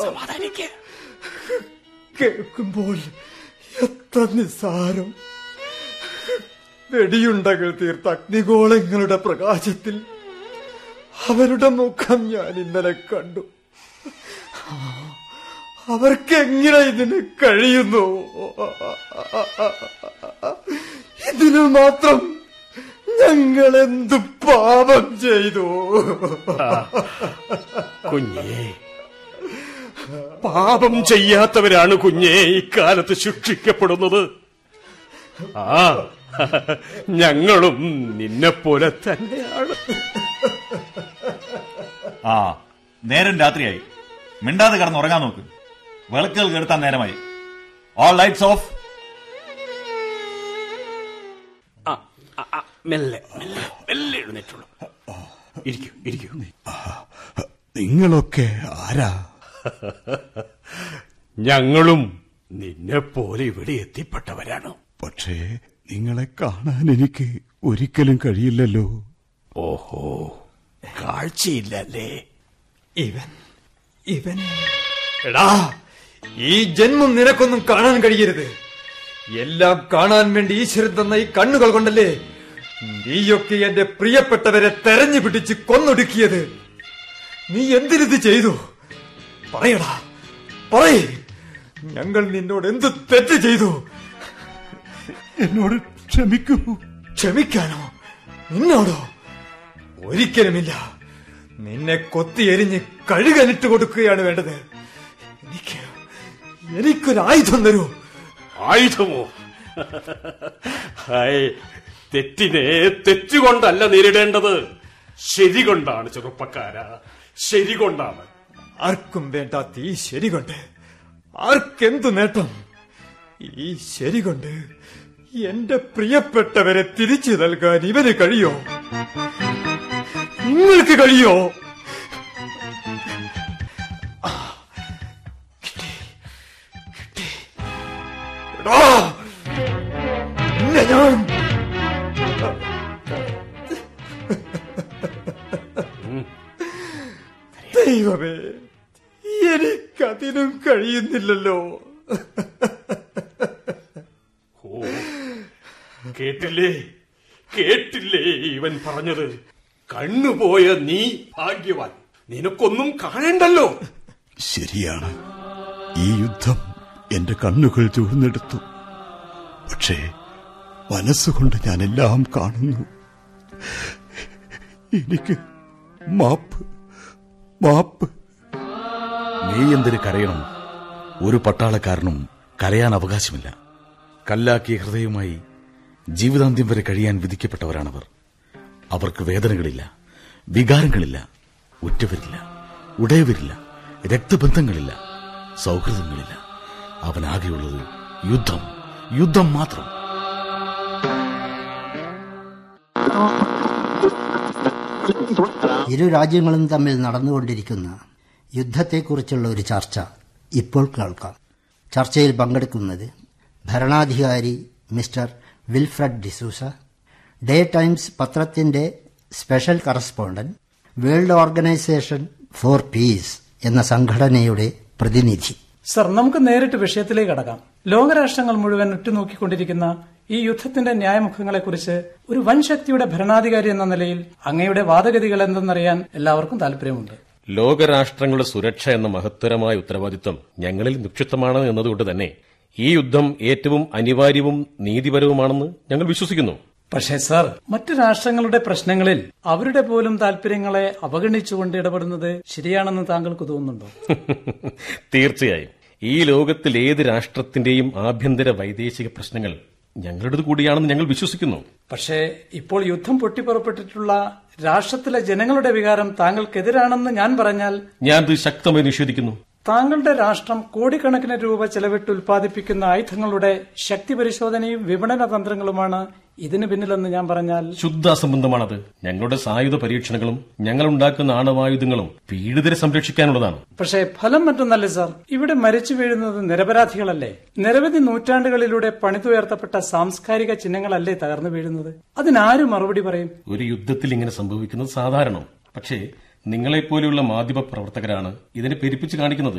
സമാധാനിക്ക് കേൾക്കുമ്പോൾ എത്ര നിസ്സാരം വെടിയുണ്ടകൾ തീർത്ത അഗ്നിഗോളങ്ങളുടെ പ്രകാശത്തിൽ അവരുടെ മുഖം ഞാൻ ഇന്നലെ കണ്ടു ആ, അവർക്ക് എങ്ങനെ ഇതിന് കഴിയുന്നു ഇതിനു മാത്രം ഞങ്ങൾ എന്തു പാപം ചെയ്തു കുഞ്ഞേ പാപം ചെയ്യാത്തവരാണ് കുഞ്ഞേ ഇക്കാലത്ത് ശിക്ഷിക്കപ്പെടുന്നത് ആ ഞങ്ങളും നിന്നെപ്പോലെ തന്നെയാണ് ആ നേരം രാത്രിയായി മിണ്ടാതെ കിടന്നുറങ്ങാൻ നോക്ക് വിളക്കുകൾ കെടുത്താൻ നേരമായി ഓൾ ലൈറ്റ്സ് ഓഫ് ആ, ആ, ആ, മെല്ലെ മെല്ലെ മെല്ലെ എഴുന്നേറ്റുള്ളൂ ഇരിക്കൂ ഇരിക്കൂ നിങ്ങളൊക്കെ ആരാ ഞങ്ങളും നിന്നെപ്പോലെ ഇവിടെ എത്തിപ്പെട്ടവരാണ് പക്ഷേ നിങ്ങളെ കാണാൻ എനിക്ക് ഒരിക്കലും കഴിയില്ലല്ലോ ഓഹോ കാഴ്ചയില്ലല്ലേ ഇവൻ ഇവൻ എടാ ഈ ജന്മം നിനക്കൊന്നും കാണാൻ കഴിയരുത് എല്ലാം കാണാൻ വേണ്ടി ഈശ്വരൻ തന്ന ഈ കണ്ണുകൾ കൊണ്ടല്ലേ നീയൊക്കെ എന്റെ പ്രിയപ്പെട്ടവരെ തെരഞ്ഞു പിടിച്ച് കൊന്നൊടുക്കിയത് നീ എന്തിനിത് ചെയ്തു പറയടാ പറയേ ഞങ്ങൾ നിന്നോട് എന്ത് തെറ്റ് ചെയ്തു എന്നോട് ക്ഷമിക്കൂ ക്ഷമിക്കാനോ നിന്നോടോ ഒരിക്കലുമില്ല നിന്നെ കൊത്തി എരിഞ്ഞ് കഴുകനിട്ട് കൊടുക്കുകയാണ് വേണ്ടത് എനിക്ക് എനിക്കൊരു ആയുധം തരൂ ആയുധമോ ഹായ് തെറ്റിനെ തെറ്റുകൊണ്ടല്ല നേരിടേണ്ടത് ശരി കൊണ്ടാണ് ചെറുപ്പക്കാരാ ശരി കൊണ്ടാണ് ആർക്കും വേണ്ടാത്ത ഈ ശരി കൊണ്ട് ആർക്കെന്തു നേട്ടം ഈ ശരി കൊണ്ട് എന്റെ പ്രിയപ്പെട്ടവരെ തിരിച്ചു നൽകാൻ ഇവന് കഴിയോ നിങ്ങൾക്ക് കഴിയോ ആ, കിട്ടി, കിട്ടി. എടാ, നിന്നെ ഞാൻ ദൈവമേ എനിക്കതിനും കഴിയുന്നില്ലല്ലോ ഓ കേട്ടില്ലേ കേട്ടില്ലേ ഇവൻ പറഞ്ഞത് കണ്ണുപോയ നീ ഭാഗ്യവാൻ നിനക്കൊന്നും കാണണ്ടല്ലോ ശരിയാണ് ഈ യുദ്ധം എന്റെ കണ്ണുകൾ ചൂഴ്ന്നെടുത്തു പക്ഷേ മനസ്സുകൊണ്ട് ഞാൻ എല്ലാം കാണുന്നു എനിക്ക് മാപ്പ് മാപ്പ് നീ എന്തിന് കരയണം ഒരു പട്ടാളക്കാരനും കരയാൻ അവകാശമില്ല കല്ലാക്കിയ ഹൃദയവുമായി ജീവിതാന്ത്യം വരെ കഴിയാൻ വിധിക്കപ്പെട്ടവരാണവർ അവർക്ക് വേദനകളില്ല വികാരങ്ങളില്ല ഉറ്റവരില്ല ഉടയവരില്ല രക്തബന്ധങ്ങളില്ല സൗഹൃദങ്ങളില്ല അവനാകെയുള്ളത് യുദ്ധം യുദ്ധം മാത്രം ഇരു രാജ്യങ്ങളും തമ്മിൽ നടന്നുകൊണ്ടിരിക്കുന്ന യുദ്ധത്തെക്കുറിച്ചുള്ള ഒരു ചർച്ച ഇപ്പോൾ കേൾക്കാം ചർച്ചയിൽ പങ്കെടുക്കുന്നത് ഭരണാധികാരി mister Wilfred D'Souza day times പത്രത്തിന്റെ special correspondent world organization for peace എന്ന സംഘടനയുടെ പ്രതിനിധി സർ നമുക്ക് നേരിട്ട് വിഷയത്തിലേക്ക് കടക്കാം ലോകരാഷ്ട്രങ്ങൾ മുഴുവൻ ഉറ്റുനോക്കിക്കൊണ്ടിരിക്കുന്ന ഈ യുദ്ധത്തിന്റെ ന്യായമുഖങ്ങളെക്കുറിച്ച് ഒരു വൻ ശക്തിയുടെ ഭരണാധികാരി എന്ന നിലയിൽ അങ്ങയുടെ വാദഗതികൾ എന്തെന്നറിയാൻ എല്ലാവർക്കും താല്പര്യമുണ്ട് ലോകരാഷ്ട്രങ്ങളുടെ സുരക്ഷ എന്ന മഹത്തരമായ ഉത്തരവാദിത്വം ഞങ്ങളിൽ നിക്ഷിപ്തമാണ് എന്നതുകൊണ്ട് തന്നെ ഈ യുദ്ധം ഏറ്റവും അനിവാര്യവും നീതിപരവുമാണെന്ന് ഞങ്ങൾ വിശ്വസിക്കുന്നു പക്ഷേ സർ മറ്റു രാഷ്ട്രങ്ങളുടെ പ്രശ്നങ്ങളിൽ അവരുടെ പോലും താല്പര്യങ്ങളെ അവഗണിച്ചുകൊണ്ട് ഇടപെടുന്നത് ശരിയാണെന്ന് താങ്കൾക്ക് തോന്നുന്നുണ്ടോ തീർച്ചയായും ഈ ലോകത്തിൽ ഏത് രാഷ്ട്രത്തിന്റെയും ആഭ്യന്തര വൈദേശിക പ്രശ്നങ്ങൾ ഞങ്ങളുടേത് കൂടിയാണെന്ന് ഞങ്ങൾ വിശ്വസിക്കുന്നു പക്ഷേ ഇപ്പോൾ യുദ്ധം പൊട്ടിപ്പുറപ്പെട്ടിട്ടുള്ള രാഷ്ട്രത്തിലെ ജനങ്ങളുടെ വികാരം താങ്കൾക്കെതിരാണെന്ന് ഞാൻ പറഞ്ഞാൽ ഞാനത് ശക്തമായി നിഷേധിക്കുന്നു താങ്കളുടെ രാഷ്ട്രം കോടിക്കണക്കിന് രൂപ ചെലവിട്ട് ഉൽപ്പാദിപ്പിക്കുന്ന ആയുധങ്ങളുടെ ശക്തി പരിശോധനയും വിപണന തന്ത്രങ്ങളുമാണ് ഇതിന് പിന്നിലെന്ന് ഞാൻ പറഞ്ഞാൽ ശുദ്ധാസംബന്ധമാണത് ഞങ്ങളുടെ സായുധ പരീക്ഷണങ്ങളും ഞങ്ങൾ ഉണ്ടാക്കുന്ന ആണവായുധങ്ങളും പീഡിതരെ സംരക്ഷിക്കാനുള്ളതാണ് പക്ഷേ ഫലം മറ്റൊന്നല്ല സാർ ഇവിടെ മരിച്ചു വീഴുന്നത് നിരപരാധികളല്ലേ നിരവധി നൂറ്റാണ്ടുകളിലൂടെ പണിതുയർത്തപ്പെട്ട സാംസ്കാരിക ചിഹ്നങ്ങളല്ലേ തകർന്നു വീഴുന്നത് അതിനാര് മറുപടി പറയും ഒരു യുദ്ധത്തിൽ ഇങ്ങനെ സംഭവിക്കുന്നത് സാധാരണം പക്ഷേ നിങ്ങളെപ്പോലെയുള്ള മാധ്യമ പ്രവർത്തകരാണ് ഇതിനെ പെരുപ്പിച്ച് കാണിക്കുന്നത്